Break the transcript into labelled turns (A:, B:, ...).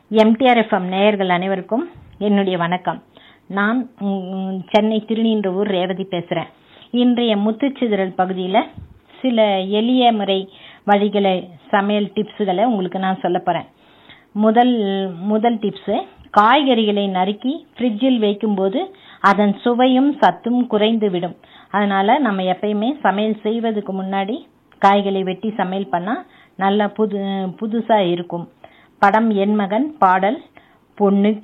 A: MTR FM நேயர்கள் அனைவருக்கும் என்னுடைய வணக்கம் நான் ம், சென்னை திருநீன்றவூர் ரேவதி பேசுகிறேன் இன்றைய முத்துச்சிதறல் பகுதியில் சில எளிய முறை வழிகளை சமையல் டிப்ஸுகளை உங்களுக்கு நான் சொல்ல போகிறேன் முதல் முதல் டிப்ஸு காய்கறிகளை நறுக்கி ஃப்ரிட்ஜில் வைக்கும்போது அதன் சுவையும் சத்தும் குறைந்து விடும் அதனால நம்ம எப்பயுமே சமையல் செய்வதுக்கு முன்னாடி காய்களை வெட்டி சமையல் பண்ணால் நல்லா புது புதுசாக இருக்கும் படம் என் மகன் பாடல் பொண்ணு